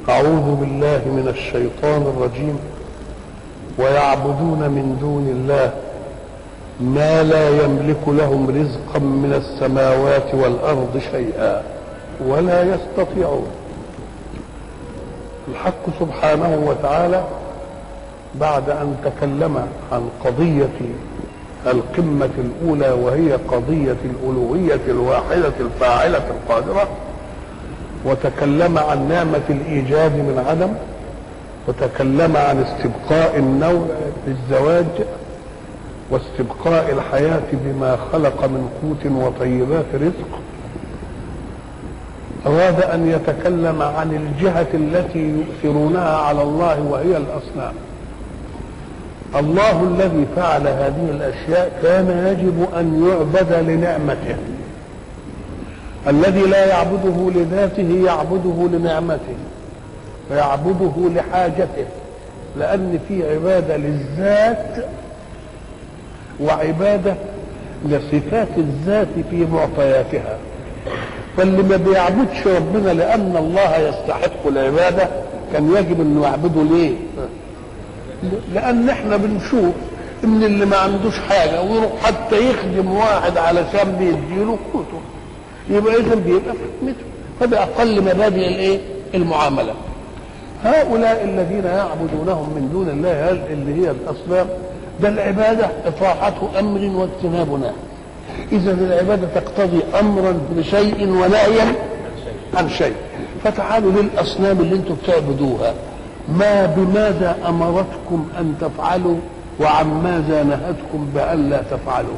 أعوذ بالله من الشيطان الرجيم ويعبدون من دون الله ما لا يملك لهم رزقا من السماوات والأرض شيئا ولا يستطيعون الحق سبحانه وتعالى بعد أن تكلم عن قضية القمة الأولى وهي قضية الألوهية الواحدة الفاعلة القادرة وتكلم عن نعمة الإيجاد من عدم وتكلم عن استبقاء النوع بالزواج واستبقاء الحياة بما خلق من قوت وطيبات رزق أراد أن يتكلم عن الجهة التي يؤثرونها على الله وهي الأصنام الله الذي فعل هذه الأشياء كان يجب أن يعبد لنعمته الذي لا يعبده لذاته يعبده لنعمته ويعبده لحاجته لأن في عبادة للذات وعبادة لصفات الذات في معطياتها فاللي ما بيعبدش ربنا لأن الله يستحق العبادة كان يجب أنه يعبده ليه؟ لأن احنا بنشوف إن اللي ما عندوش حاجة ويروح حتى يخدم واحد علشان بيديله قوته يبقى إذا بيبقى في حكمته فده أقل مبادئ الإيه؟ المعاملة هؤلاء الذين يعبدونهم من دون الله اللي هي الأصنام ده العبادة إطاعة أمر واجتناب نهي إذا العبادة تقتضي أمرا بشيء ونهيا عن شيء فتعالوا للأصنام اللي أنتم بتعبدوها ما بماذا أمرتكم أن تفعلوا وعن ماذا نهتكم بألا تفعلوا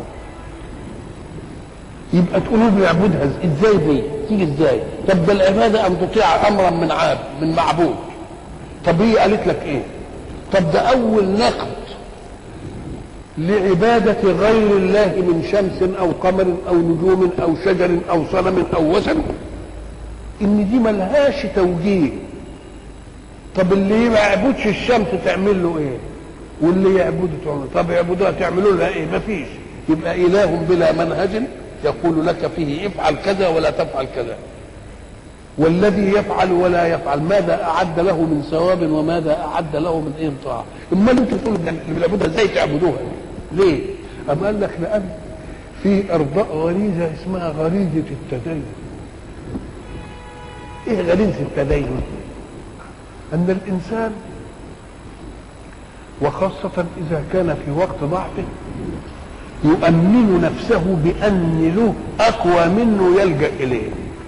يبقى تقولوا بيعبدها ازاي دي تيجي ازاي طب ده العباده ان تطيع امرا من عاب من معبود طب هي قالت لك ايه طب ده اول نقد لعبادة غير الله من شمس أو قمر أو نجوم أو شجر أو صنم أو وثن إن دي ملهاش توجيه طب اللي ما يعبدش الشمس تعمل له إيه؟ واللي يعبده تعمل طب يعبدوها تعملوا لها إيه؟ مفيش يبقى إله بلا منهج يقول لك فيه افعل كذا ولا تفعل كذا والذي يفعل ولا يفعل ماذا اعد له من ثواب وماذا اعد له من ايه طاعه امال انتوا تقولوا بنعبدها ازاي تعبدوها ليه اما قال لك لان في ارضاء غريزه اسمها غريزه التدين ايه غريزه التدين ان الانسان وخاصة إذا كان في وقت ضعفه يؤمن نفسه بأن له أقوى منه يلجأ إليه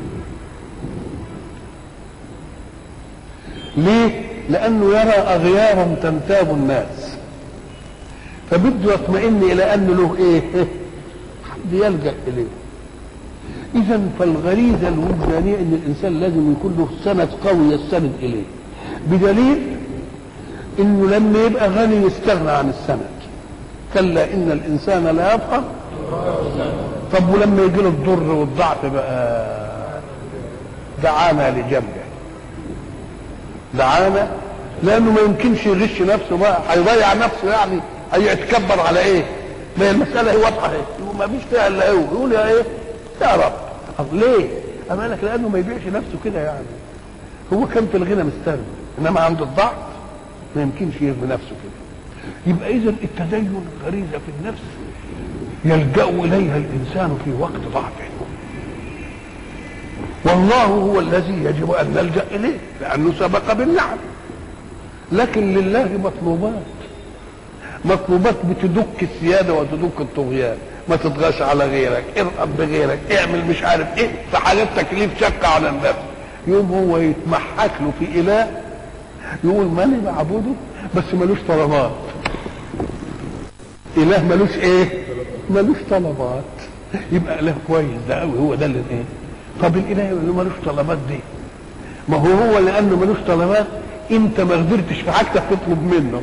ليه؟ لأنه يرى أغيارا تنتاب الناس فبده يطمئن إلى أن له إيه؟ حد يلجأ إليه إذا فالغريزة الوجدانية أن الإنسان لازم يكون له سند قوي يستند إليه بدليل إنه لما يبقى غني يستغنى عن السند كلا إن الإنسان لا يبقى طب ولما يجي له الضر والضعف بقى دعانا لجنبه دعانا لانه ما يمكنش يغش نفسه بقى هيضيع نفسه يعني هيتكبر على ايه؟ ما هي المساله هي واضحه اهي ما فيش فيها الا هو يقول يا ايه؟ يا رب طب ليه؟ اما لك لانه ما يبيعش نفسه كده يعني هو كان في الغنى مستغني انما عند الضعف ما يمكنش يرمي نفسه كده يبقى اذا التدين غريزه في النفس يلجا اليها الانسان في وقت ضعفه والله هو الذي يجب ان نلجا اليه لانه سبق بالنعم لكن لله مطلوبات مطلوبات بتدك السياده وتدك الطغيان ما تطغاش على غيرك ارقب بغيرك اعمل مش عارف ايه في حاجات تكليف شق على النفس يوم هو يتمحك له في اله يقول ماني بعبده بس ملوش طلبات اله ملوش ايه ملوش طلبات يبقى اله كويس ده قوي هو ده اللي ايه طب الاله اللي ملوش طلبات دي ما هو هو لانه ملوش طلبات انت ما قدرتش في حاجتك تطلب منه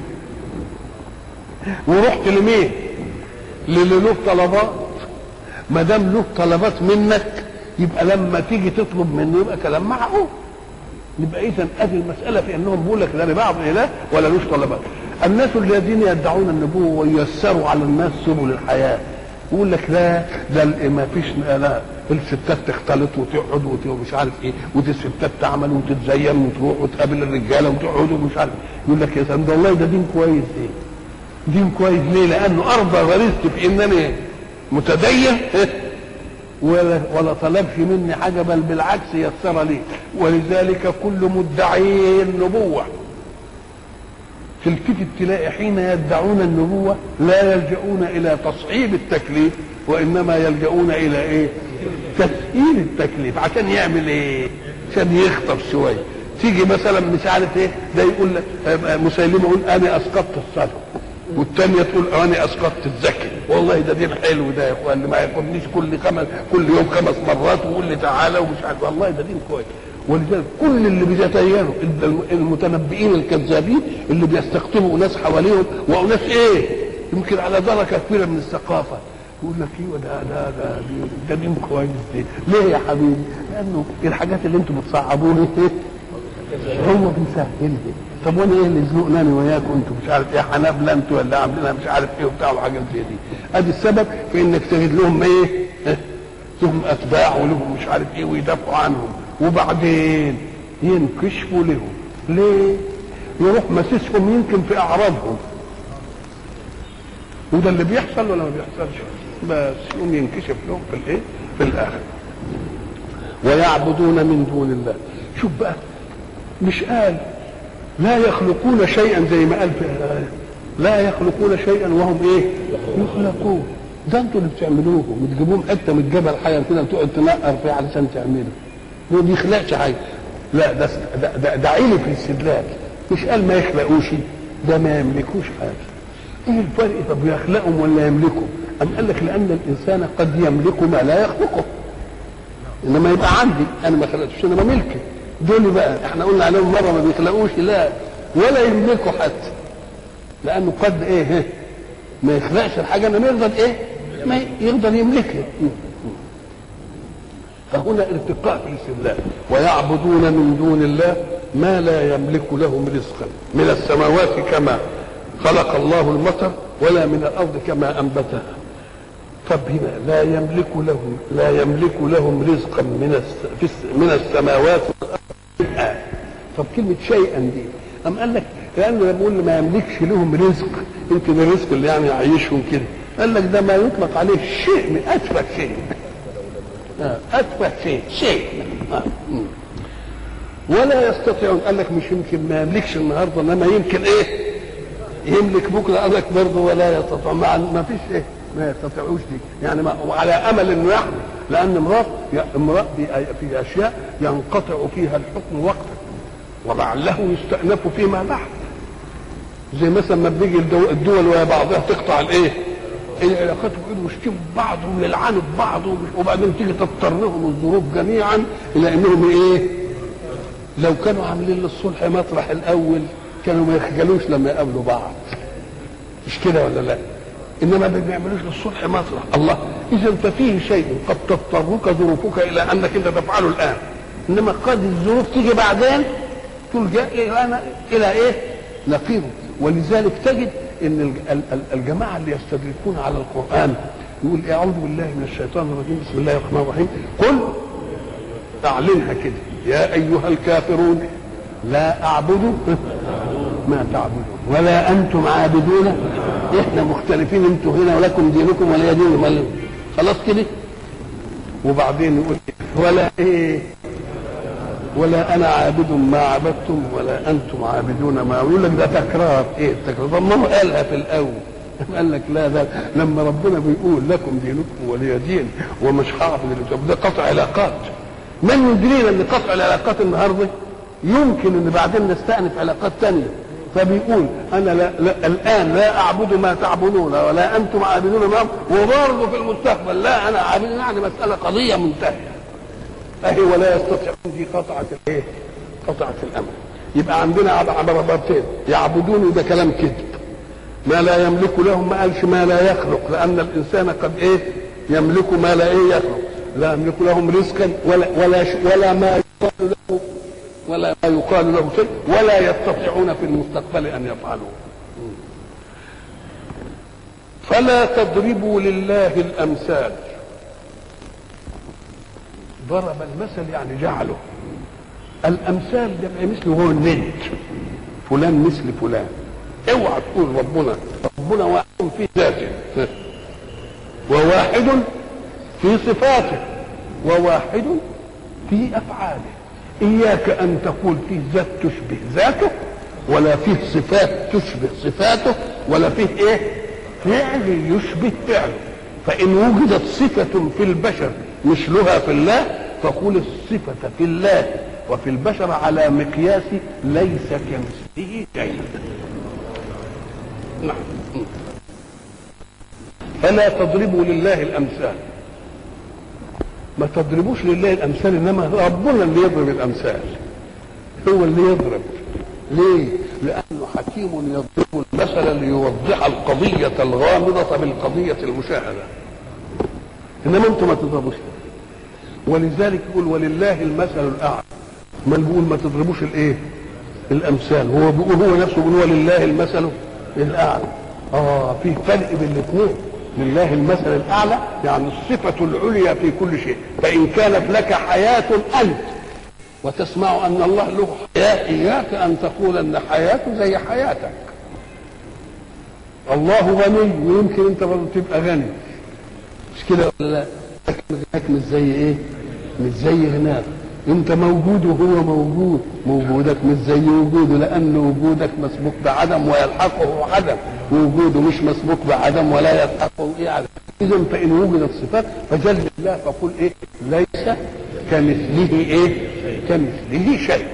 ورحت لمين للي له طلبات ما دام له طلبات منك يبقى لما تيجي تطلب منه يبقى كلام معقول يبقى اذا ادي المساله في انهم بيقول لك لا لبعض اله ولا لوش طلبات الناس الذين يدعون النبوه وييسروا على الناس سبل الحياه يقول لك لا ده ما فيش لا الستات تختلط وتقعد وت- ومش عارف ايه ودي الستات تعمل وتتزين وتروح وتقابل الرجاله وتقعد ومش عارف يقول لك يا سلام ده والله ده دين كويس ايه دين كويس ليه؟ لانه ارضى غريزتي في انني متدين ولا ولا طلبش مني حاجه بل بالعكس يسر لي ولذلك كل مدعي النبوه تلتفت تلاقي حين يدعون النبوة لا يلجؤون إلى تصعيب التكليف وإنما يلجؤون إلى إيه؟ تسهيل التكليف عشان يعمل إيه؟ عشان يخطف شوية تيجي مثلا مش عارف إيه ده يقول لك آه، مسيلمة يقول أنا أسقطت الصلاة والثانية تقول أنا أسقطت الزكاة والله ده دين حلو ده يا إخوان اللي ما ياخدنيش كل خمس كل يوم خمس مرات ويقول لي تعالى ومش عارف والله ده دين كويس ولذلك كل اللي بيتينوا المتنبئين الكذابين اللي بيستقطبوا ناس حواليهم وناس ايه يمكن على درجه كبيره من الثقافه يقول لك ايوه ده ده ده ده دين كويس دي ليه يا حبيبي؟ لانه الحاجات اللي انتم بتصعبوني هو بيسهلها طب وانا ايه اللي يزنقني وياكم انتم مش عارف ايه حنابله انتوا ولا عاملين مش عارف ايه وبتاع وحاجات زي دي ادي السبب في انك تجد لهم ايه لهم اتباع ولهم مش عارف ايه ويدافعوا عنهم وبعدين ينكشفوا لهم ليه يروح مسيسهم يمكن في اعراضهم وده اللي بيحصل ولا ما بيحصلش بس يقوم ينكشف لهم في الايه في الاخر ويعبدون من دون الله شوف بقى مش قال لا يخلقون شيئا زي ما قال في الآية لا يخلقون شيئا وهم ايه يخلقون ده انتوا اللي بتعملوه بتجيبوهم حته من الجبل حاجه كده وتقعد تنقر فيها علشان تعمله ما بيخلقش حاجه لا ده ده, ده, ده علم في الاستدلال مش قال ما يخلقوش ده ما يملكوش حاجه ايه الفرق طب يخلقهم ولا يملكهم ام قال لك لان الانسان قد يملك ما لا يخلقه انما يبقى عندي انا ما خلقتوش انما ملكي دول بقى احنا قلنا عليهم مره ما بيخلقوش لا ولا يملكوا حتى لانه قد ايه ما يخلقش الحاجه انما يقدر ايه ما يقدر يملكها فهنا ارتقاء في الاستدلال ويعبدون من دون الله ما لا يملك لهم رزقا من السماوات كما خلق الله المطر ولا من الارض كما انبتها طب هنا لا يملك لهم لا يملك لهم رزقا من الس- في الس- من السماوات والارض طب كلمه شيئا دي أم قال لك لأنه لما بيقول ما يملكش لهم رزق يمكن الرزق اللي يعني يعيشهم كده قال لك ده ما يطلق عليه شيء من أتفه شيء آه، أتفه شيء شيء آه. مم. ولا يستطيعون قال لك مش يمكن ما يملكش النهارده انما يمكن ايه يملك بكره قال لك برضه ولا يستطيع ما, ما فيش ايه ما يستطيعوش دي يعني ما وعلى امل انه يحدث لان امراه امراه في, في اشياء ينقطع فيها الحكم وقتا ولعله يستأنف فيما بعد زي مثلا ما بيجي الدو- الدول ويا بعضها تقطع الايه العلاقات ويقعدوا يشتموا بعض ويلعنوا في بعض ومش- وبعدين تيجي تضطرهم الظروف جميعا الى انهم ايه لو كانوا عاملين للصلح مطرح الاول كانوا ما يخجلوش لما يقابلوا بعض مش كده ولا لا انما ما بيعملوش للصلح مطرح الله اذا ففيه شيء قد تضطرك ظروفك الى انك انت تفعله الان انما قد الظروف تيجي بعدين تلجا الى الى ايه نقيضه ولذلك تجد ان الج- ال- ال- الجماعه اللي يستدركون على القران يقول إيه اعوذ بالله من الشيطان الرجيم بسم الله الرحمن الرحيم قل اعلنها كده يا ايها الكافرون لا اعبد ما تعبدون ولا انتم عابدون احنا مختلفين انتم هنا ولكم دينكم ولي دين ولا- خلاص كده وبعدين يقول ولا ايه ولا انا عابد ما عبدتم ولا انتم عابدون ما يقول لك ده تكرار ايه التكرار طب ما هو قالها في الاول قال لك لا ده لما ربنا بيقول لكم دينكم ولي دين ومش هعبد اللي بتعبد- ده قطع علاقات من يدرينا ان قطع العلاقات النهارده يمكن ان بعدين نستأنف علاقات تانية فبيقول انا لا, لا الان لا اعبد ما تعبدون ولا انتم عابدون ما أعبد، وبرضه في المستقبل لا انا عابد يعني مساله قضيه منتهيه اهي ولا يستطيعون دي قطعه الايه؟ قطعه الامل يبقى عندنا عب- عبارتين يعبدون ده كلام كذب ما لا يملك لهم ما قالش ما لا يخلق لان الانسان قد ايه يملك ما لا ايه يخلق لا يملك لهم رزقا ولا ولا ش- ولا ما يقال له ولا ما يقال له شيء ولا يستطيعون في المستقبل ان يفعلوا فلا تضربوا لله الامثال ضرب المثل يعني جعله الامثال ده مثله هو الند فلان مثل فلان اوعى تقول ربنا ربنا واحد في ذاته وواحد في صفاته وواحد في افعاله اياك ان تقول فيه ذات تشبه ذاته ولا فيه صفات تشبه صفاته ولا فيه ايه فعل يشبه فعله فان وجدت صفه في البشر مثلها في الله فقل الصفه في الله وفي البشر على مقياس ليس كمثله شيء نعم فلا تضربوا لله الامثال ما تضربوش لله الامثال انما ربنا اللي يضرب الامثال هو اللي يضرب ليه لانه حكيم يضرب المثل ليوضح القضيه الغامضه بالقضيه المشاهده انما انتم ما تضربوش ولذلك يقول ولله المثل الاعلى ما بيقول ما تضربوش الايه الامثال هو بيقول هو نفسه بيقول ولله المثل الاعلى اه في فرق بين الاثنين لله المثل الاعلى يعني الصفه العليا في كل شيء فان كانت لك حياه انت وتسمع ان الله له حياه اياك ان تقول ان حياته زي حياتك الله غني ويمكن انت برضه تبقى غني مش كده ولا لا لكن مش زي ايه مش زي هناك انت موجود وهو موجود وجودك مش زي وجوده لان وجودك مسبوق بعدم ويلحقه عدم ووجوده مش مسبوق بعدم ولا يلحقه ايه عدم اذا فان وجدت صفات فجل الله فقل ايه ليس كمثله ايه كمثله شيء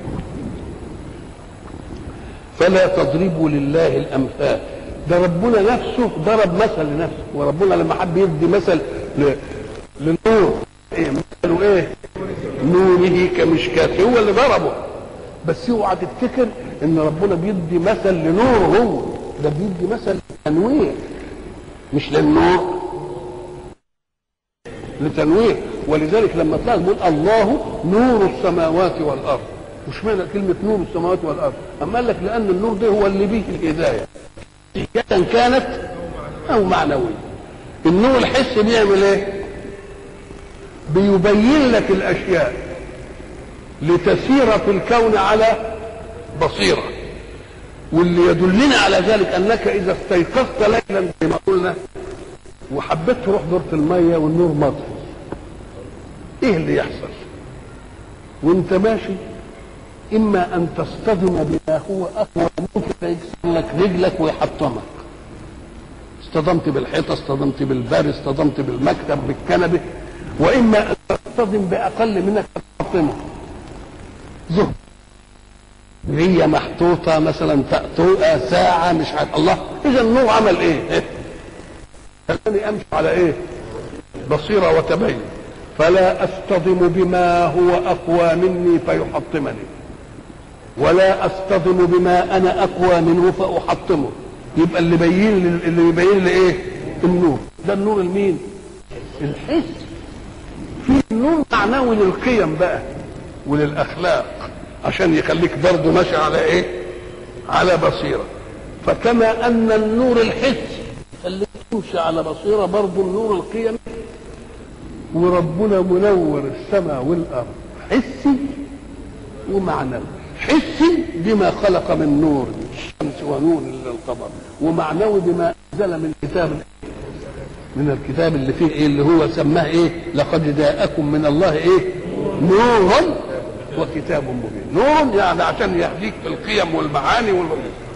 فلا تضربوا لله الامثال ده ربنا نفسه ضرب مثل لنفسه وربنا لما حب يدي مثل ل... للنور ايه مثله ايه نوره كمشكاة هو اللي ضربه بس اوعى تفتكر ان ربنا بيدي مثل لنور هو ده بيدي مثل تنوير مش للنور لتنوير ولذلك لما طلع بيقول الله نور السماوات والارض مش معنى كلمة نور السماوات والأرض أما قال لك لأن النور ده هو اللي به الهداية حقيقة كانت أو معنوية النور الحس بيعمل إيه؟ بيبين لك الاشياء لتسير في الكون على بصيره واللي يدلنا على ذلك انك اذا استيقظت ليلا زي ما قلنا وحبيت تروح دورة المية والنور مطفي ايه اللي يحصل وانت ماشي اما ان تصطدم بما هو اقوى ممكن يكسر لك رجلك ويحطمك اصطدمت بالحيطه اصطدمت بالباب اصطدمت بالمكتب بالكنبه واما ان تصطدم باقل منك تحطمه زهد هي محطوطة مثلا تأتوقة ساعة مش عارف الله إذا النور عمل إيه؟ خلاني أمشي على إيه؟ بصيرة وتبين فلا أصطدم بما هو أقوى مني فيحطمني ولا أصطدم بما أنا أقوى منه فأحطمه يبقى اللي يبين اللي يبين لي إيه؟ النور ده النور المين؟ الحس في نور معنوي للقيم بقى وللاخلاق عشان يخليك برضه ماشي على ايه على بصيره فكما ان النور الحسي خليك تمشي على بصيره برضه النور القيمي وربنا منور السماء والارض حسي ومعنوي حسي بما خلق من نور الشمس ونور للقمر ومعنوي بما انزل من كتاب من الكتاب اللي فيه ايه اللي هو سماه ايه لقد جاءكم من الله ايه نور وكتاب مبين نور يعني عشان يهديك في القيم والمعاني وال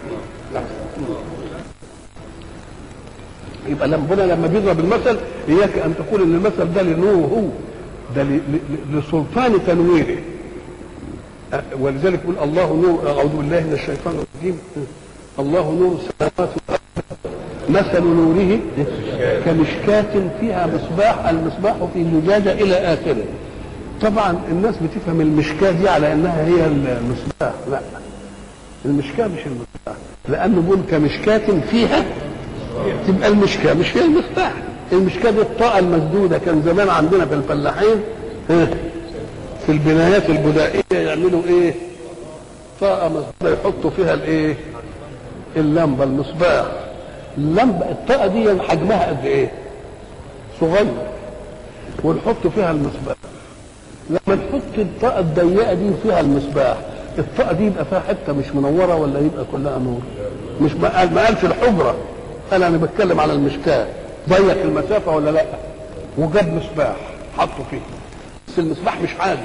يبقى ربنا لما بيضرب المثل اياك ان تقول ان المثل ده لنور هو ده لسلطان تنويره ولذلك يقول الله نور اعوذ بالله من الشيطان الرجيم الله نور السماوات والارض مثل نوره كمشكاة فيها مصباح المصباح في زجاجة إلى آخره طبعا الناس بتفهم المشكاة دي على انها هي المصباح لا المشكاة مش المصباح لانه بيقول كمشكاة فيها تبقى المشكاة مش هي المصباح المشكاة دي الطاقة المسدودة كان زمان عندنا في الفلاحين في البنايات البدائية يعملوا ايه طاقة مسدودة يحطوا فيها الايه اللمبة المصباح اللمبة الطاقة دي حجمها قد ايه صغير ونحط فيها المصباح لما تحط الطاقه الضيقه دي فيها المصباح الطاقه دي يبقى فيها حته مش منوره ولا يبقى كلها نور مش ما قال ما قالش الحجره قال انا بتكلم على المشكاه ضيق المسافه ولا لا وجاب مصباح حطه فيه بس المصباح مش عادي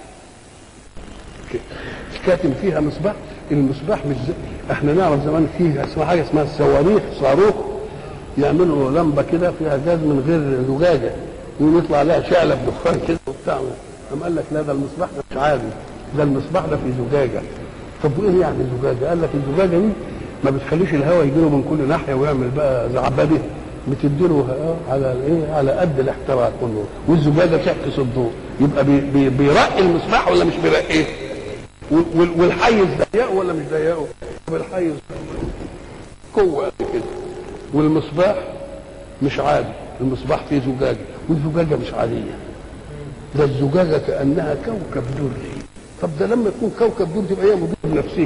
كاتم فيها مصباح المصباح مش زي احنا نعرف زمان فيه اسمها حاجه اسمها الصواريخ صاروخ يعملوا لمبه كده فيها غاز من غير زجاجه ويطلع عليها شعلة دخان كده وبتاع قام قال لك لا ده المصباح ده مش عادي ده المصباح ده في زجاجه طب وايه يعني زجاجه؟ قال لك الزجاجه دي ما بتخليش الهواء يجي له من كل ناحيه ويعمل بقى زعبده بتديله على الايه على قد الاحتراق والنور والزجاجه تعكس الضوء يبقى بي بي بيرقي المصباح ولا مش بيرقيه؟ والحيز ضيقه ولا مش ضيقه؟ الحيز قوه كده والمصباح مش عادي المصباح فيه زجاجه والزجاجه مش عاديه ده الزجاجه كانها كوكب دري طب ده لما يكون كوكب دري تبقى هي مضيء بنفسها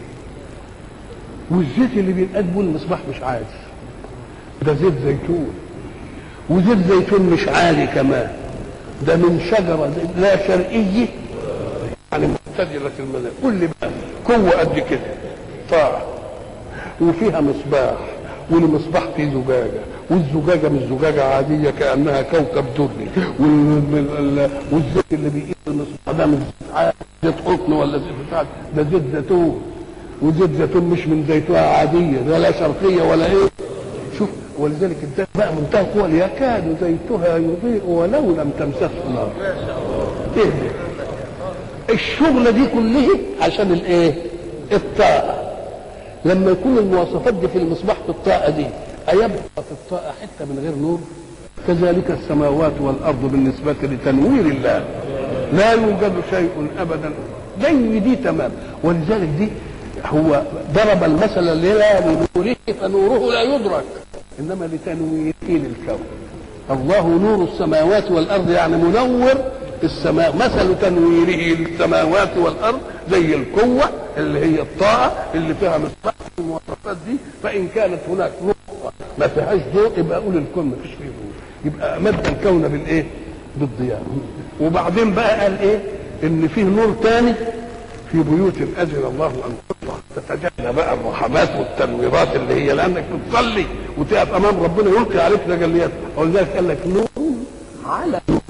والزيت اللي بينقاد بيه المصباح مش عادي ده زيت زيتون وزيت زيتون مش عالي كمان ده من شجره لا شرقيه يعني معتدله المنام كل بقى قوه قد كده طاعه وفيها مصباح والمصباح فيه زجاجه والزجاجه مش زجاجه عاديه كانها كوكب دري والزيت اللي بيقيس المصباح ده مش زيت عادي زيت قطن ولا زيت بتاع ده زيت زيتون وزيت زيتون مش من زيتونه عاديه ده لا شرقيه ولا ايه شوف ولذلك ده بقى منتهى القوه يكاد زيتها يضيء ولو لم تمسسه نار ايه ده الشغله دي كلها عشان الايه الطاقه لما يكون المواصفات دي في المصباح في الطاقه دي ايبقى في الطاقه حته من غير نور كذلك السماوات والارض بالنسبه لتنوير الله لا يوجد شيء ابدا زي دي تمام ولذلك دي هو ضرب المثل لا لنوره فنوره لا يدرك انما لتنويره للكون الله نور السماوات والارض يعني منور السماء مثل تنويره للسماوات والارض زي القوه اللي هي الطاقه اللي فيها مصباح المواصفات دي فان كانت هناك نقطه ما فيهاش ضوء يبقى اقول الكون ما فيش فيه ضوء يبقى مد الكون بالايه؟ بالضياء وبعدين بقى قال ايه؟ ان فيه نور تاني في بيوت اذن الله ان تطلع تتجلى بقى الرحمات والتنويرات اللي هي لانك بتصلي وتقف امام ربنا يلقي عليك تجليات ولذلك قال لك نور على نور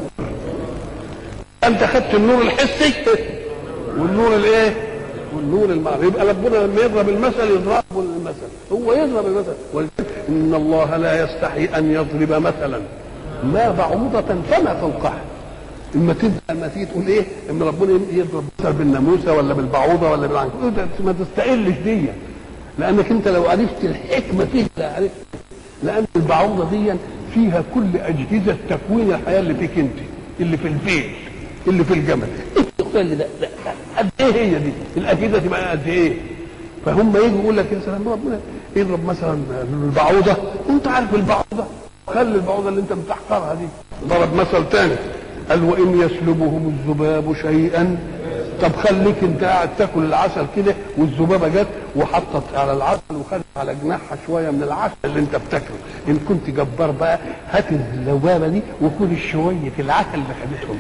انت خدت النور الحسي والنور الايه والنور المعنوي يبقى ربنا لما يضرب المثل يضربه المثل هو يضرب المثل ولذلك ان الله لا يستحي ان يضرب مثلا ما بعوضة فما فوقها اما تبدا اما تيجي تقول ايه ان ربنا يضرب مثل بالناموسه ولا بالبعوضه ولا بالعنكبوت ما تستقلش دي لانك انت لو عرفت الحكمه فيه لا عرفت لان البعوضه دي فيها كل اجهزه تكوين الحياه اللي فيك انت اللي في الفيل اللي في الجمل ايه اللي ده قد ايه هي دي الاجهزه تبقى قد ايه فهم يجوا يقول لك يا سلام ربنا يضرب مثلا البعوضه وانت عارف البعوضه خلي البعوضه اللي انت بتحقرها دي ضرب مثل تاني قال وان يسلبهم الذباب شيئا طب خليك انت قاعد تاكل العسل كده والذبابه جت وحطت على العسل وخدت على جناحها شويه من العسل اللي انت بتاكله ان كنت جبار بقى هات الذبابه دي وكل شويه العسل اللي خدتهم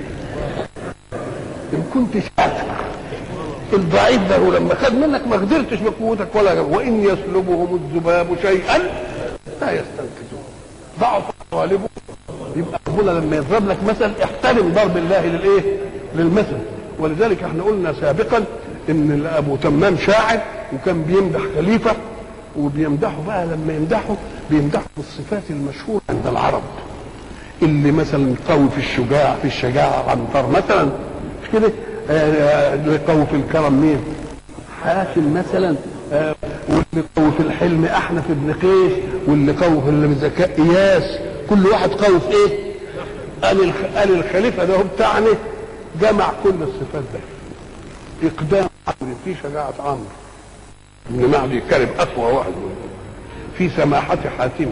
ان كنت شاطر الضعيف ده هو لما خد منك ما قدرتش بقوتك ولا جب. وان يسلبهم الذباب شيئا لا يستنقذون ضعف غالبه يبقى ربنا لما يضرب لك مثل احترم ضرب الله للايه؟ للمثل ولذلك احنا قلنا سابقا ان ابو تمام شاعر وكان بيمدح خليفه وبيمدحه بقى لما يمدحه بيمدحه بالصفات المشهوره عند العرب اللي مثلا قوي في الشجاع في الشجاعه عنتر مثلا مش كده آه اللي قوي في الكرم مين؟ حاتم مثلا آه واللي قوي في الحلم احنف بن قيس واللي قوي في الذكاء اياس كل واحد قوي في ايه؟ قال قال الخليفه ده هو بتاعنا جمع كل الصفات ده اقدام عمرو في شجاعه عمرو ابن معدي كلب اقوى واحد في سماحه حاتم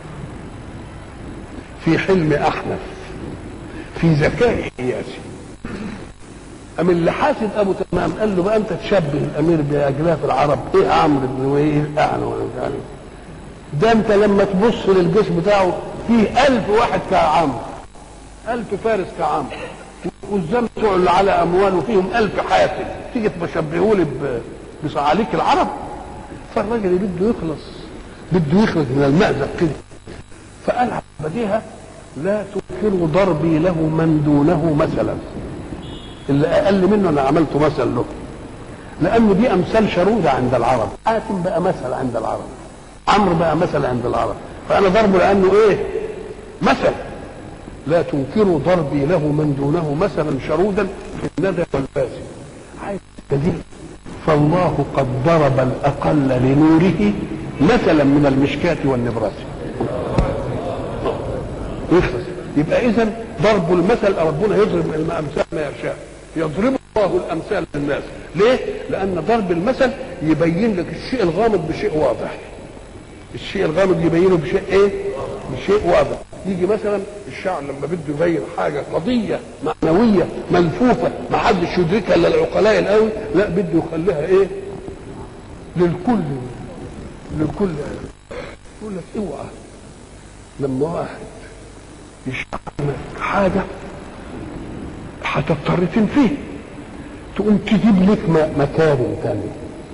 في حلم احنف في ذكاء اياسي أم اللي حاسد أبو تمام قال له بقى أنت تشبه الأمير بأجلاف العرب إيه عمرو بن وإيه الأعنى ولا مش عارف ده أنت لما تبص للجيش بتاعه فيه ألف واحد كعمرو ألف فارس كعمرو والزمن اللي على اموال وفيهم ألف حاسب تيجي تشبهوا لي بصعاليك العرب فالراجل اللي بده يخلص بده يخرج من المأزق كده فقال بديها لا تنكروا ضربي له من دونه مثلا اللي اقل منه انا عملته مثل له لان دي امثال شروده عند العرب حاتم بقى مثل عند العرب عمرو بقى مثل عند العرب فانا ضربه لانه ايه مثل لا تنكروا ضربي له من دونه مثلا شرودا في الندى والباسم عايز دليل فالله قد ضرب الاقل لنوره مثلا من المشكاة والنبراس يخلص يبقى اذا ضرب المثل ربنا يضرب الامثال ما يشاء يضرب الله الامثال للناس ليه لان ضرب المثل يبين لك الشيء الغامض بشيء واضح الشيء الغامض يبينه بشيء ايه بشيء واضح يجي مثلا الشاعر لما بده يبين حاجه قضيه معنويه ملفوفه ما حدش يدركها الا العقلاء القوي لا بده يخليها ايه للكل للكل يقول لك اوعى لما واحد يشعر حاجه هتضطر تنفيه تقوم تجيب لك مكان ثاني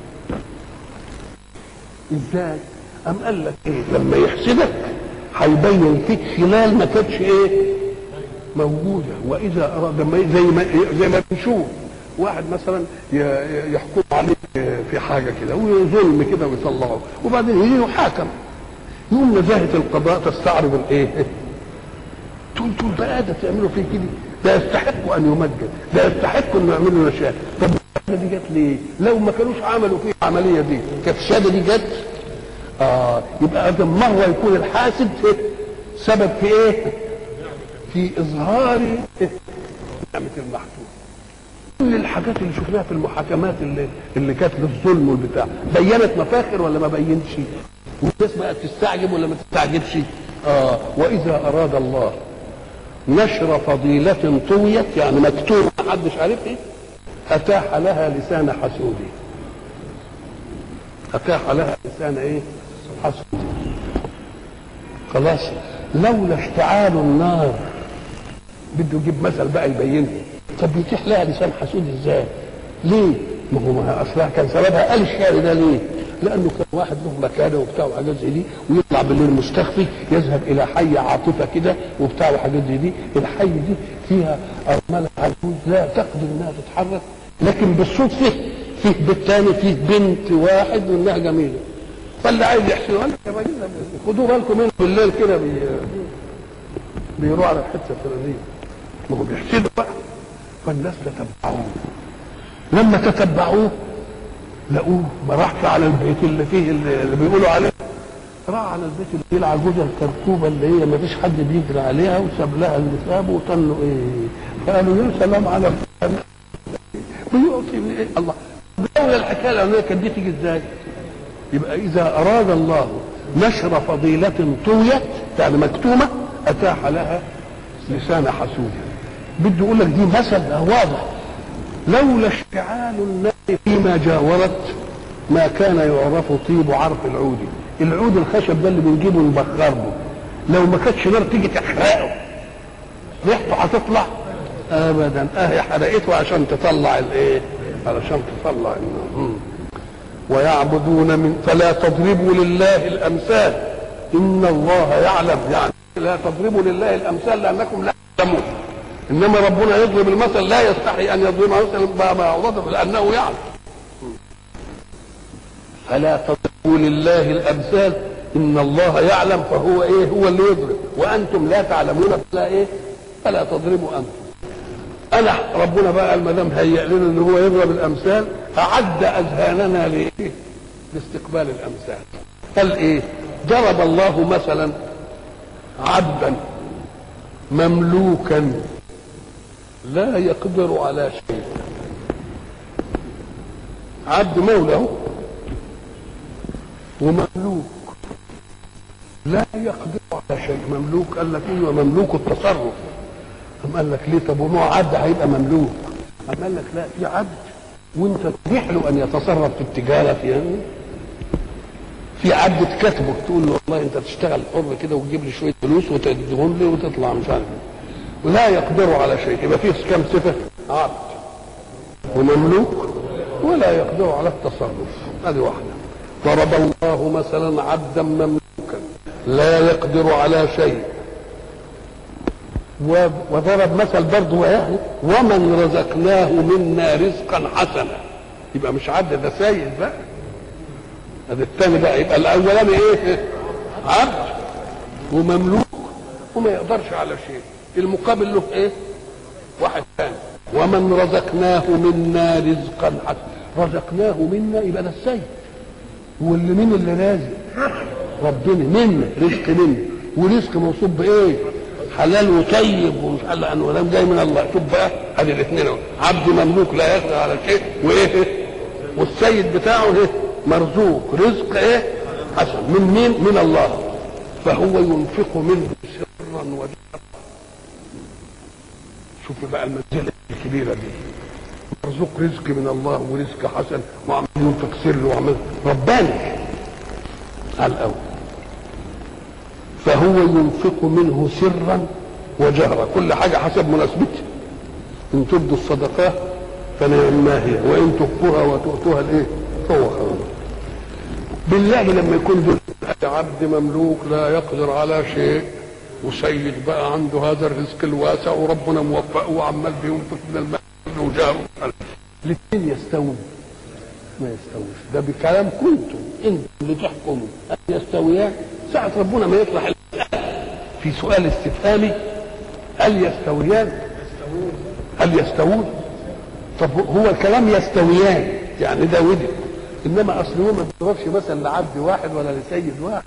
ازاي ام قال لك ايه لما يحسدك هيبين فيك خلال ما كانتش ايه موجوده واذا اراد زي ما زي ما بنشوف واحد مثلا يحكم عليك في حاجه كده وظلم كده ويطلعه وبعدين يجي حاكم يقوم نزاهه القضاء تستعرض الايه تقول تقول بقى ده تعملوا فيه كده ده يستحق ان يمجد ده يستحق انه يعملوا نشاط طب الشهاده دي جت ليه؟ لو ما كانوش عملوا فيه العمليه دي كانت الشهاده دي جت اه يبقى هذا مره يكون الحاسد سبب في ايه؟ في اظهار نعمه المحسود كل الحاجات اللي شفناها في المحاكمات اللي اللي كانت للظلم والبتاع بينت مفاخر ولا ما بينتش؟ والناس بقت تستعجب ولا ما تستعجبش؟ اه واذا اراد الله نشر فضيلة طويت يعني مكتوب ما حدش عارف ايه اتاح لها لسان حسودي اتاح لها لسان ايه حسودي خلاص لولا اشتعال النار بده يجيب مثل بقى يبينه طب يتيح لها لسان حسود ازاي ليه ما هو ما اصلها كان سببها قال الشعر ده ليه لانه كان واحد له مكانه وبتاع وحاجات زي دي ويطلع بالليل مستخفي يذهب الى حي عاطفه كده وبتاع وحاجات زي دي الحي دي فيها ارمله عجوز لا تقدر انها تتحرك لكن بالصدفه فيه بيت تاني فيه بنت واحد وانها جميله فاللي عايز يحسن قال يا راجل خدوا بالكم منه بالليل كده بي بيروح على الحته الفلانيه ما هو بيحسدوا بقى فالناس تتبعوه لما تتبعوه لقوه ما راحش على البيت اللي فيه اللي, اللي بيقولوا عليه راح على البيت اللي فيه العجوزه الكركوبه اللي هي ما فيش حد بيجري عليها وساب لها اللي سابه وطنوا ايه قالوا يا سلام على فلان بيعطي ايه الله لولا الحكايه الاولانيه كانت دي تيجي ازاي؟ يبقى اذا اراد الله نشر فضيلة طويت يعني مكتومة اتاح لها لسان حسود بده يقول لك دي مثل واضح لولا اشتعال النار فيما جاورت ما كان يعرف طيب عرف العود العود الخشب ده اللي بنجيبه نبخر به لو ما كانتش نار تيجي تحرقه ريحته هتطلع ابدا اهي حرقته عشان تطلع الايه علشان تطلع النار ويعبدون من فلا تضربوا لله الامثال ان الله يعلم يعني لا تضربوا لله الامثال لانكم لا تعلمون انما ربنا يضرب المثل لا يستحي ان يضرب مثلا ما يضرب لانه يعلم فلا تضربوا لله الامثال ان الله يعلم فهو ايه هو اللي يضرب وانتم لا تعلمون فلا ايه فلا تضربوا انتم انا ربنا بقى ما دام هيئ لنا ان هو يضرب الامثال اعد اذهاننا لايه لاستقبال الامثال قال ايه ضرب الله مثلا عبدا مملوكا لا يقدر على شيء عبد مولى ومملوك لا يقدر على شيء مملوك قال لك ايه مملوك التصرف قام قال لك ليه طب وما عبد هيبقى مملوك قام قال لك لا في عبد وانت تبيح له ان يتصرف في التجاره في يعني في عبد تكاتبه تقول له والله انت تشتغل حر كده وتجيب لي شويه فلوس وتديهم لي وتطلع مش عارف لا يقدر على شيء يبقى فيه كم صفة عبد ومملوك ولا يقدر على التصرف هذه واحدة ضرب الله مثلا عبدا مملوكا لا يقدر على شيء وضرب مثل برضه يعني ومن رزقناه منا رزقا حسنا يبقى مش عبد ده سيد بقى هذا الثاني بقى يبقى الاولاني ايه عبد ومملوك وما يقدرش على شيء المقابل له ايه واحد ثاني ومن رزقناه منا رزقا حسنا رزقناه منا يبقى ده السيد واللي مين اللي رازق ربنا منا رزق منا ورزق موصوف بايه حلال وطيب ومش قال انه دام جاي من الله شوف بقى ادي الاثنين عبد مملوك لا يقدر على شيء وايه والسيد بتاعه ايه مرزوق رزق ايه حسن من مين من الله فهو ينفق منه سرا وجهرا شوف بقى المنزله الكبيره دي مرزوق رزق من الله ورزق حسن وعمال ينفق سر وعمال رباني على الاول فهو ينفق منه سرا وجهرا كل حاجه حسب مناسبتها ان تبدوا الصدقات فنعم ما هي وان تخفوها وتؤتوها الايه فهو خير بالله لما يكون دول عبد مملوك لا يقدر على شيء وسيد بقى عنده هذا الرزق الواسع وربنا موفقه وعمال بينفق من المال وجاره الاثنين يستوون ما يستويش ده بكلام كنتم انتم اللي تحكموا ان يستويان ساعة ربنا ما يطرح في سؤال استفهامي هل يستويان هل يستوون طب هو الكلام يستويان يعني ده ودي انما اصل هو ما بيضربش مثلا لعبد واحد ولا لسيد واحد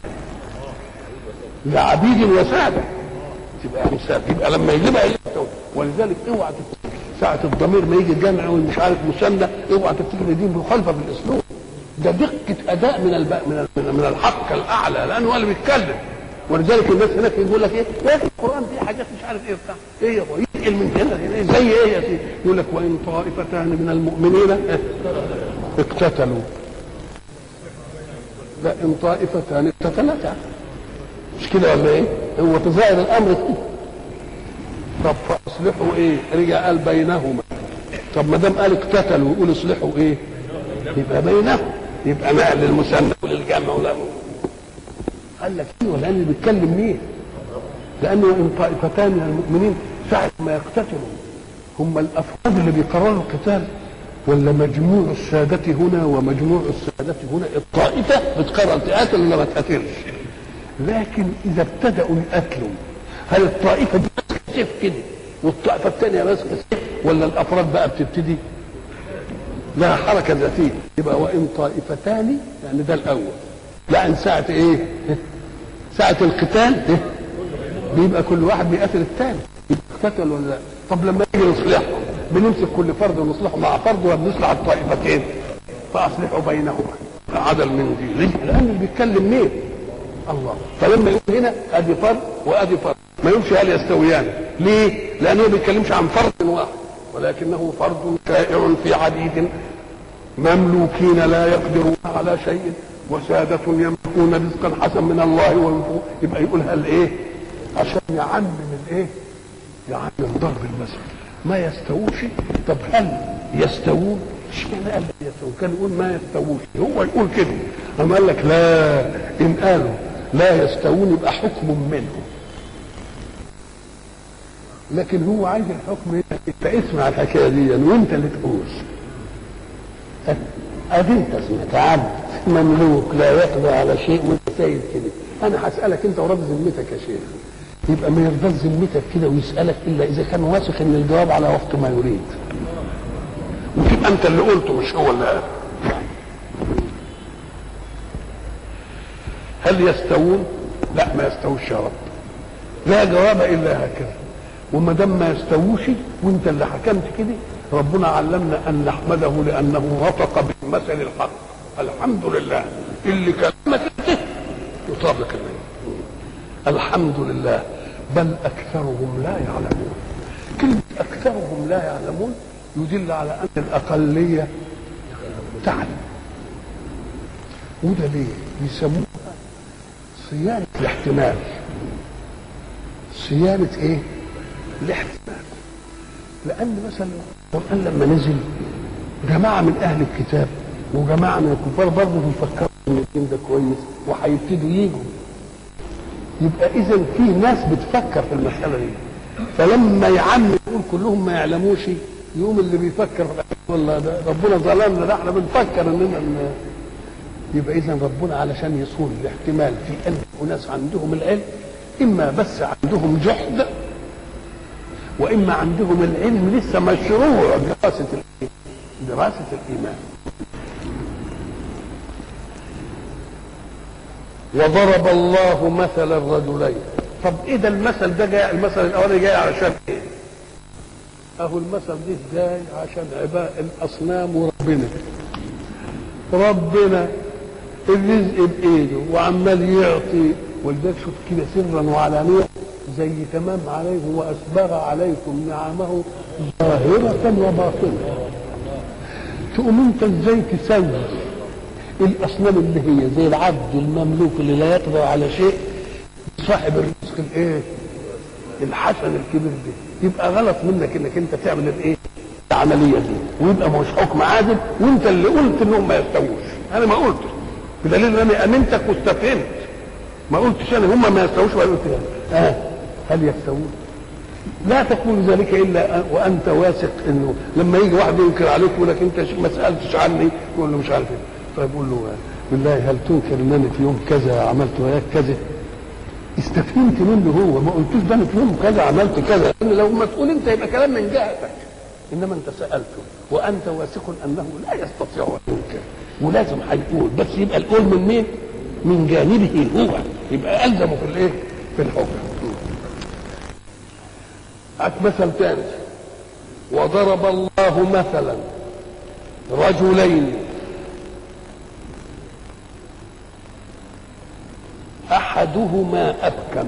لعبيد وساده تبقى مثال يبقى لما يجيبها يستوي ولذلك اوعى تفتكر ساعة الضمير ما يجي جمع ومش عارف مثنى اوعى تفتكر دي مخالفة في الاسلوب ده دقة أداء من الب... من ال... من الحق الأعلى لأنه هو اللي بيتكلم ولذلك الناس هناك يقول لك ايه يا اخي القران فيه حاجات مش عارف ايه بتاع ايه يا ابو يتقل من هنا إيه زي ايه يا سيدي يقول لك وان طائفتان من المؤمنين اقتتلوا لا ان طائفتان اقتتلتا مش كده ولا ايه هو في ظاهر الامر كده طب فاصلحوا ايه رجع قال بينهما طب ما دام قال اقتتلوا يقول اصلحوا ايه يبقى بينهم يبقى نقل للمثنى وللجمع ولا قال لك ايوه لان بيتكلم مين؟ لانه ان طائفتان من المؤمنين ساعه ما يقتتلوا هم الافراد اللي بيقرروا القتال ولا مجموع السادة هنا ومجموع السادة هنا الطائفة بتقرر تقاتل ولا ما تقاتلش لكن إذا ابتدأوا يقاتلوا هل الطائفة دي ماسكة سيف كده والطائفة الثانية ماسكة سيف ولا الأفراد بقى بتبتدي لها حركة ذاتية يبقى وإن طائفتان يعني ده الأول لأن ساعة إيه؟ ساعة القتال إيه؟ بيبقى كل واحد بيقاتل الثاني يبقى قتل ولا لا طب لما يجي نصلحهم بنمسك كل فرد ونصلحه مع فرد وبنصلح الطائفتين فأصلحوا بينهما عدل من دي ليه؟ لأن اللي بيتكلم مين؟ الله فلما يقول هنا ادي فرد وادي فرد ما يقولش هل يستويان ليه؟ لأنه ما بيتكلمش عن فرد واحد ولكنه فرد شائع في عديد مملوكين لا يقدرون على شيء وسادة يملكون رزقا حسن من الله وينفقون يبقى يقول هل ايه؟ عشان يعمم الايه؟ يعمم ضرب المثل ما يستووش طب هل يستوون؟ اشمعنى قال يستوون؟ كان يقول ما يستووش هو يقول كده اما قال لك لا ان قالوا لا يستوون يبقى حكم منهم لكن هو عايز الحكم انت اسمع الحكايه دي وانت اللي تقول ادي انت سمعت عبد مملوك لا يقضى على شيء وانت سيد كده انا هسالك انت ورب ذمتك يا شيخ يبقى ما يرضاش ذمتك كده ويسالك الا اذا كان واثق ان الجواب على وفق ما يريد وتبقى انت اللي قلته مش هو اللي قال هل يستوون؟ لا ما يستووش يا رب لا جواب الا هكذا وما دام ما يستووش وانت اللي حكمت كده ربنا علمنا ان نحمده لانه نطق بالمثل الحق الحمد لله اللي كلمك يطابق الله الحمد لله بل اكثرهم لا يعلمون كلمه اكثرهم لا يعلمون يدل على ان الاقليه تعلم وده ليه يسموها صيانه الاحتمال صيانه ايه الاحتمال لان مثلا القران لما نزل جماعه من اهل الكتاب وجماعه من الكفار برضه بيفكروا ان الدين ده كويس وهيبتدوا يجوا يبقى اذا في ناس بتفكر في المساله دي فلما يعم يقول كلهم ما يعلموش يقوم اللي بيفكر والله ده ربنا ظلمنا ده احنا بنفكر اننا ن- يبقى اذا ربنا علشان يصون الاحتمال في ان اناس عندهم العلم اما بس عندهم جحد واما عندهم العلم لسه مشروع دراسه الايه؟ دراسه الايمان وضرب الله مثل الرجلين طب ايه ده المثل ده جاي المثل الاولاني جاي علشان ايه؟ اهو المثل ده جاي عشان عباء الاصنام وربنا ربنا الرزق بايده وعمال يعطي ولذلك شوف كده سرا وعلانيه زي تمام عليه واسبغ عليكم نعمه ظاهره وباطنه تقوم انت ازاي تسوي الاصنام اللي هي زي العبد المملوك اللي لا يقدر على شيء صاحب الرزق الايه الحسن الكبير ده يبقى غلط منك انك انت تعمل الايه العمليه دي ويبقى مش حكم عادل وانت اللي قلت انهم ما يستووش انا ما قلتش بدليل ان انا امنتك واستفهمت ما قلتش انا هم ما يستووش ولا قلت يعني. اه هل يستوون لا تقول ذلك الا وانت واثق انه لما يجي واحد ينكر عليك يقول لك انت ما سالتش عني يقول له مش عارف ايه طيب قول له بالله هل تنكر ان انا في يوم كذا عملت وياك كذا استفهمت منه هو ما قلتوش ده انا في يوم كذا عملت كذا لان لو ما تقول انت يبقى كلام من جهتك انما انت سالته وانت واثق انه لا يستطيع ان ينكر ولازم هيقول بس يبقى القول من مين؟ من جانبه هو يبقى الزمه في الايه؟ في الحكم هات مثل ثاني وضرب الله مثلا رجلين احدهما ابكم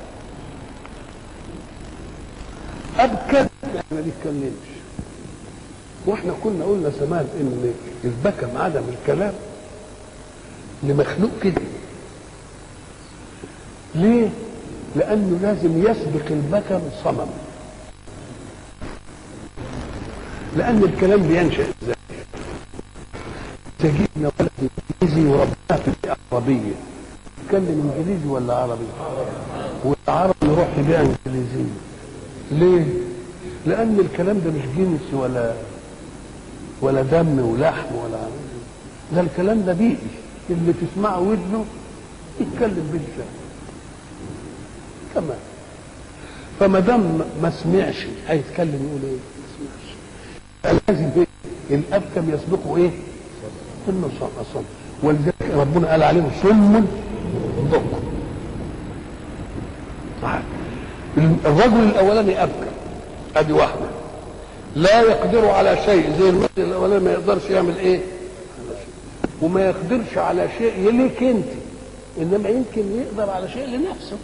ابكم يعني ما بيتكلمش واحنا كنا قلنا زمان ان البكم عدم الكلام لمخلوق كده ليه لانه لازم يسبق البكم صمم لان الكلام بينشا ازاي تجيبنا ولد انجليزي وربنا في البيئه عربيه يتكلم انجليزي ولا عربي والعرب نروح لبيئه انجليزيه ليه لان الكلام ده مش جنس ولا ولا دم ولحم ولا ده الكلام ده بيئي اللي تسمعه ودنه يتكلم بالفعل كمان فما دام ما سمعش هيتكلم يقول ايه؟ ما سمعش لازم ايه؟ الابكم يسبقه ايه؟ انه صم ولذلك ربنا قال عليهم صم بكم الرجل الاولاني ابكم ادي واحده لا يقدر على شيء زي المثل الاولاني ما يقدرش يعمل ايه؟ وما يقدرش على شيء ليك انت انما يمكن يقدر على شيء لنفسه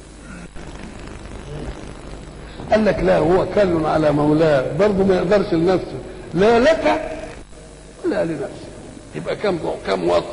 قال لك لا هو كل على مولاه برضه ما يقدرش لنفسه لا لك ولا لنفسه يبقى كم كم وصف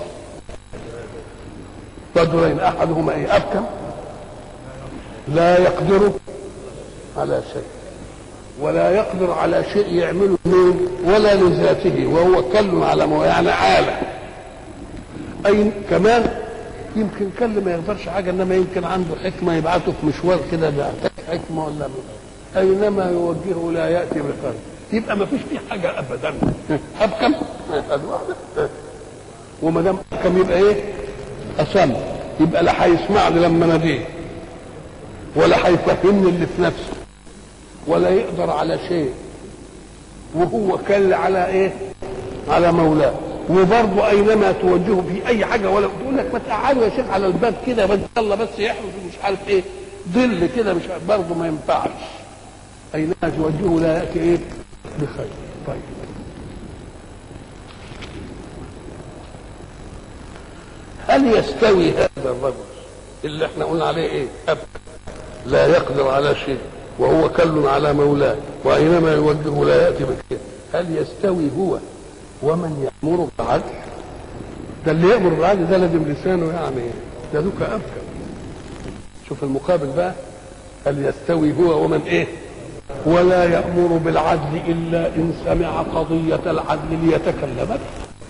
رجلين احدهما ايه ابكم لا يقدر على شيء ولا يقدر على شيء يعمله مين ولا لذاته وهو كل على مولاه يعني عاله اي كمان يمكن كل ما يقدرش حاجه انما يمكن عنده حكمه يبعته في مشوار كده بيحتاج حكمه ولا اينما يوجهه لا ياتي بخير يبقى ما فيش فيه حاجه ابدا ابكم ادي واحده وما دام ابكم يبقى ايه؟ اصم يبقى لا هيسمعني لما اناديه ولا هيفهمني اللي في نفسه ولا يقدر على شيء وهو كل على ايه؟ على مولاه وبرضه اينما توجهه في اي حاجه ولا تقول لك ما تعالوا يا شيخ على الباب كده بس يلا بس يحرس مش عارف ايه ظل كده مش برضه ما ينفعش اينما توجهه لا ياتي ايه بخير طيب هل يستوي هذا الرجل اللي احنا قلنا عليه ايه أب لا يقدر على شيء وهو كل على مولاه واينما يوجهه لا ياتي بخير هل يستوي هو ومن يامر بالعدل ده اللي يامر بالعدل ده لازم لسانه يعني ده دوك ابكى شوف المقابل بقى هل يستوي هو ومن ايه ولا يأمر بالعدل إلا إن سمع قضية العدل ليتكلم بها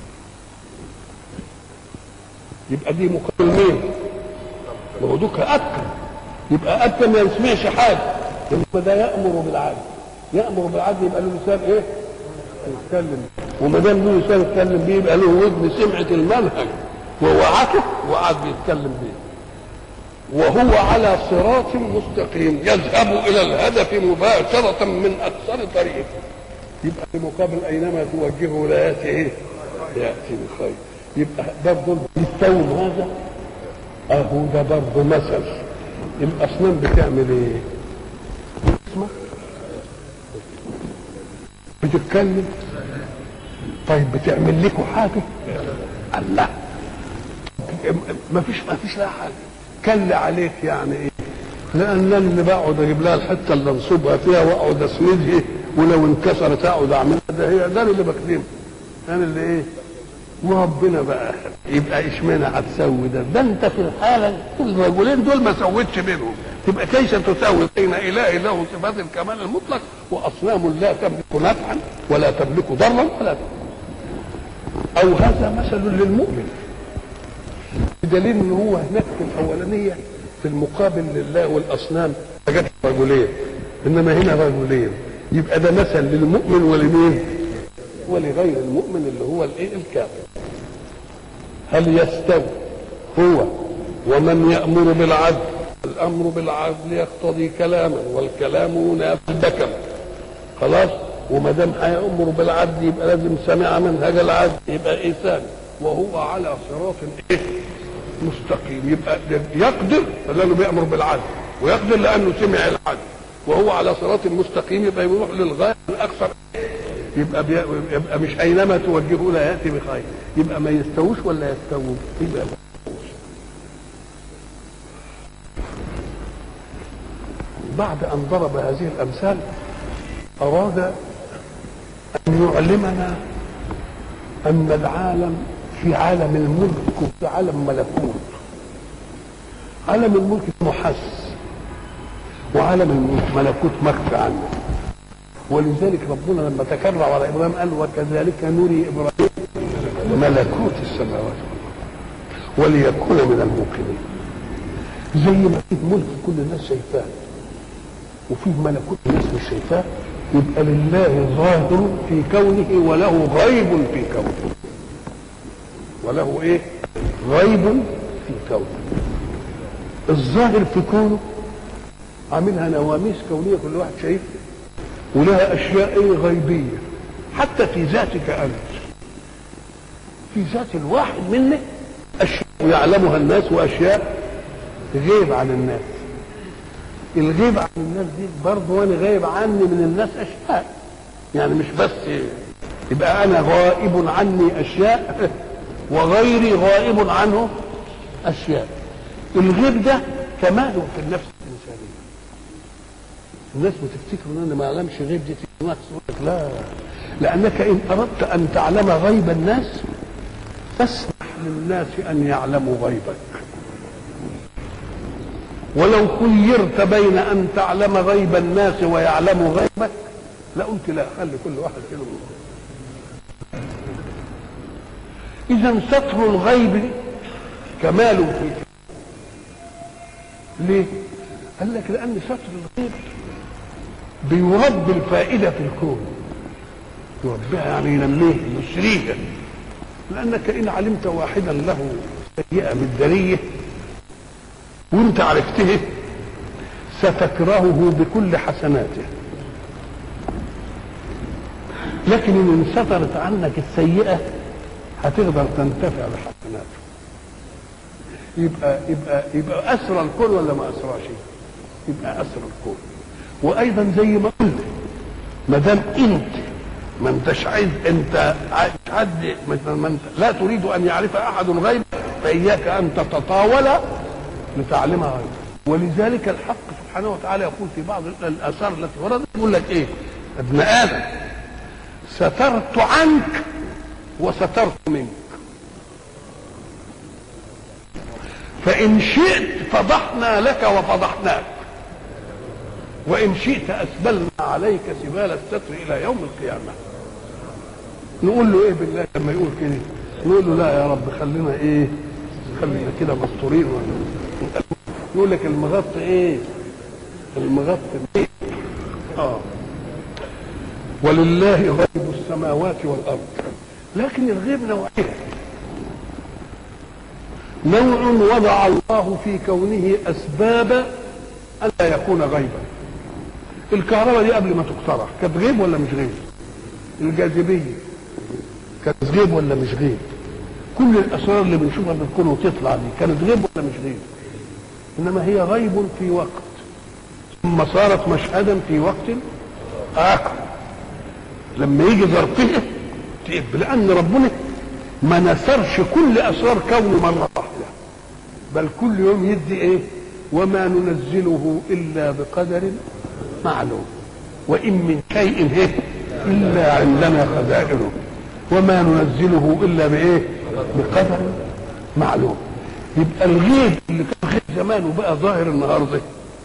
يبقى دي مقابل مين؟ ما هو دوك أكل يبقى أكل ما يسمعش حاجة يبقى ده يأمر بالعدل يأمر بالعدل يبقى له لسان إيه؟ يتكلم وما دام له لسان يتكلم بيه يبقى له ودن سمعت المنهج ووعته وقعد بيتكلم بيه وهو على صراط مستقيم يذهب الى الهدف مباشره من اقصر طريق يبقى في مقابل اينما توجهه لا ياتي ايه؟ ياتي بخير يبقى برضه الثوم هذا اهو ده برضه مثل الاصنام بتعمل ايه؟ اسمع بتتكلم طيب بتعمل لكم حاجه؟ الله ما فيش ما فيش لها حاجه كل عليك يعني ايه لان اللي بقعد اجيب لها الحته اللي انصبها فيها واقعد اسندها ولو انكسرت اقعد اعملها ده هي ده اللي بخدمه انا اللي ايه وربنا بقى يبقى اشمعنى هتسوي ده ده انت في الحاله الرجلين دول ما سويتش بينهم تبقى كيف تساوي بين اله له صفات الكمال المطلق واصنام لا تملك نفعا ولا تملك ضرا ولا او هذا مثل للمؤمن بدليل ان هو هناك في الاولانيه في المقابل لله والاصنام جت رجلين انما هنا رجلين يبقى ده مثل للمؤمن ولمين؟ ولغير المؤمن اللي هو الايه؟ الكافر. هل يستوي هو ومن يامر بالعدل؟ الامر بالعدل يقتضي كلاما والكلام ينافي البكم. خلاص؟ وما دام هيامر بالعدل يبقى لازم سمع منهج العدل يبقى ايه ثاني؟ وهو على صراط ايه؟ مستقيم يبقى يقدر لانه بيامر بالعدل ويقدر لانه سمع العدل وهو على صراط مستقيم يبقى يروح للغايه الاكثر يبقى بي... يبقى مش اينما توجهه لا ياتي بخير يبقى ما يستووش ولا يستووا يبقى ما يستووش بعد ان ضرب هذه الامثال اراد ان يعلمنا ان العالم في عالم الملك وفي عالم ملكوت عالم الملك محس وعالم الملك ملكوت مخفي عنه ولذلك ربنا لما تكرر على ابراهيم قال وكذلك نري ابراهيم ملكوت السماوات وليكون من الموقنين زي ما فيه ملك كل الناس شايفاه وفيه ملكوت الناس مش شايفاه يبقى لله ظاهر في كونه وله غيب في كونه وله ايه غيب في كونه الظاهر في كونه عاملها نواميس كونيه كل واحد شايفها ولها اشياء ايه غيبيه حتى في ذاتك انت في ذات الواحد منك اشياء يعلمها الناس واشياء غيب عن الناس الغيب عن الناس دي برضه وانا غايب عني من الناس اشياء يعني مش بس يبقى انا غائب عني اشياء وغيري غائب عنه اشياء الغيب ده كماله في النفس الانسانيه الناس بتفتكر ان انا ما اعلمش غيب دي في نفس لا لانك ان اردت ان تعلم غيب الناس فاسمح للناس ان يعلموا غيبك ولو خيرت بين ان تعلم غيب الناس ويعلموا غيبك لقلت لا خلي كل واحد كده اذا ستر الغيب كمال في ليه قال لك لان ستر الغيب بيربي الفائده في الكون يربيها يعني ينميه يسريها لانك ان علمت واحدا له سيئه بالدريه وانت عرفته ستكرهه بكل حسناته لكن ان انسترت عنك السيئه هتقدر تنتفع بحسناته يبقى يبقى يبقى اسرى الكون ولا ما اسراش يبقى اسرى الكون وايضا زي ما قلت ما دام انت ما انتش عايز انت حد ما انت لا تريد ان يعرف احد غيب فاياك ان تتطاول لتعلمها غيب ولذلك الحق سبحانه وتعالى يقول في بعض الاثار التي وردت يقول لك ايه ابن ادم سترت عنك وسترت منك فإن شئت فضحنا لك وفضحناك وان شئت اسبلنا عليك سبال الستر الى يوم القيامه نقول له ايه بالله لما يقول كده نقول له لا يا رب خلينا ايه خلينا كده مستورين يقول لك المغطي ايه المغطي ايه اه ولله غيب السماوات والارض لكن الغيب نوعين نوع وضع الله في كونه اسباب الا يكون غيبا الكهرباء دي قبل ما تخترع كانت غيب ولا مش غيب الجاذبيه كانت غيب ولا مش غيب كل الاسرار اللي بنشوفها في الكون وتطلع دي كانت غيب ولا مش غيب انما هي غيب في وقت ثم صارت مشهدا في وقت اخر لما يجي ظرفها تقب لان ربنا ما نثرش كل اسرار كونه مره واحده بل كل يوم يدي ايه وما ننزله الا بقدر معلوم وان من شيء إيه الا عندنا خزائنه وما ننزله الا بايه بقدر معلوم يبقى الغيب اللي كان غيب زمان وبقى ظاهر النهارده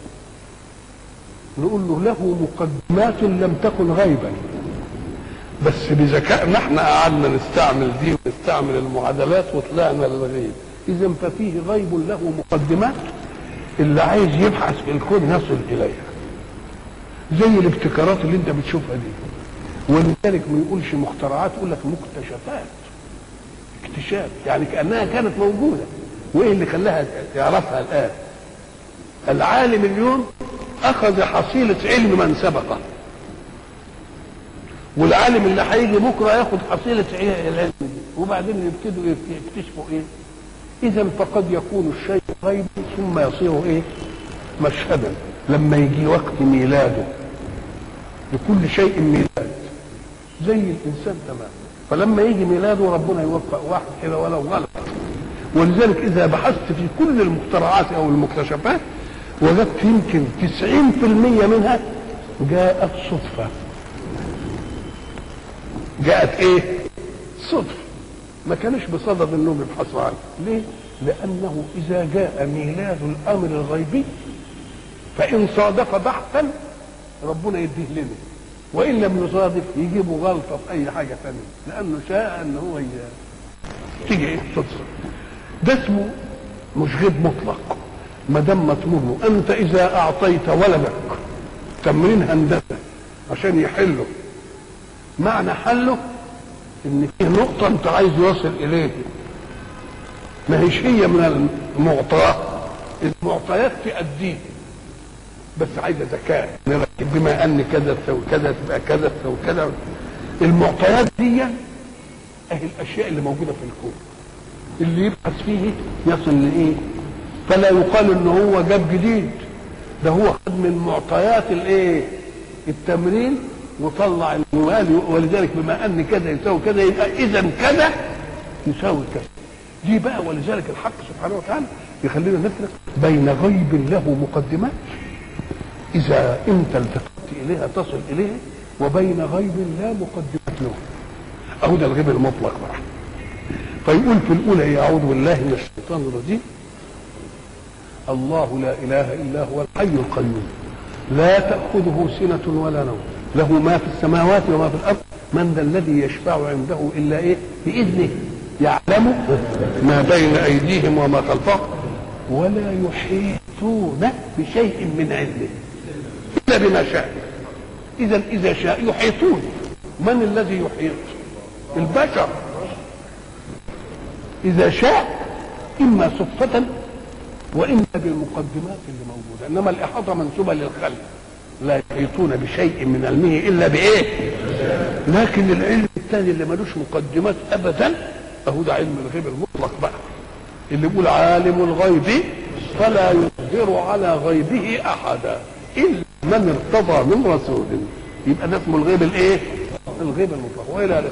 نقول له له مقدمات لم تكن غيبا بس بذكائنا احنا قعدنا نستعمل دي ونستعمل المعادلات وطلعنا للغيب اذا ففيه غيب له مقدمات اللي عايز يبحث في الكون يصل اليها زي الابتكارات اللي انت بتشوفها دي ولذلك ما يقولش مخترعات يقول لك مكتشفات اكتشاف يعني كانها كانت موجوده وايه اللي خلاها يعرفها الان العالم اليوم اخذ حصيله علم من سبقه والعالم اللي هيجي بكره ياخد حصيله العلم دي وبعدين يبتدوا يكتشفوا ايه اذا فقد يكون الشيء غيب ثم يصير ايه مشهدا لما يجي وقت ميلاده لكل شيء ميلاد زي الانسان تمام فلما يجي ميلاده ربنا يوفق واحد كده ولو غلط ولذلك اذا بحثت في كل المخترعات او المكتشفات وجدت يمكن 90% منها جاءت صدفه جاءت ايه صدفه ما كانش بصدد انهم يبحثوا عنه ليه لانه اذا جاء ميلاد الامر الغيبي فان صادف بحثا ربنا يديه لنا وان لم يصادف يجيبوا غلطه في اي حاجه ثانيه لانه شاء ان هو ي... تيجي ايه صدفه ده اسمه مش غيب مطلق ما دام مطلوب له انت اذا اعطيت ولدك تمرين هندسه عشان يحله معنى حله ان فيه نقطه انت عايز يوصل اليه ما هيش هي من المعطيات المعطيات تأديه بس عايزه ذكاء نركب بما ان كذا تسوي كذا تبقى كذا تسوي كذا المعطيات دي اهي الاشياء اللي موجوده في الكون اللي يبحث فيه يصل لايه فلا يقال ان هو جاب جديد ده هو خد من معطيات الايه التمرين وطلع الموال ولذلك بما ان كذا يساوي كذا يبقى اذا كذا يساوي كذا دي بقى ولذلك الحق سبحانه وتعالى يخلينا نفرق بين غيب له مقدمات اذا انت التفت اليها تصل اليها وبين غيب لا مقدمات له اهو ده الغيب المطلق بقى فيقول في الاولى يعوذ بالله من الشيطان الرجيم الله لا اله الا هو الحي القيوم لا تاخذه سنه ولا نوم له ما في السماوات وما في الارض من ذا الذي يشفع عنده الا ايه باذنه يعلم ما بين ايديهم وما خلفهم ولا يحيطون بشيء من علمه الا بما شاء اذا اذا شاء يحيطون من الذي يحيط البشر اذا شاء اما صدفه واما بالمقدمات اللي موجوده انما الاحاطه منسوبه للخلق لا يحيطون بشيء من علمه الا بايه لكن العلم الثاني اللي ملوش مقدمات ابدا اهو ده علم الغيب المطلق بقى اللي بيقول عالم الغيب فلا يظهر على غيبه احدا الا من ارتضى من رسول يبقى ده اسمه الغيب الايه الغيب المطلق والى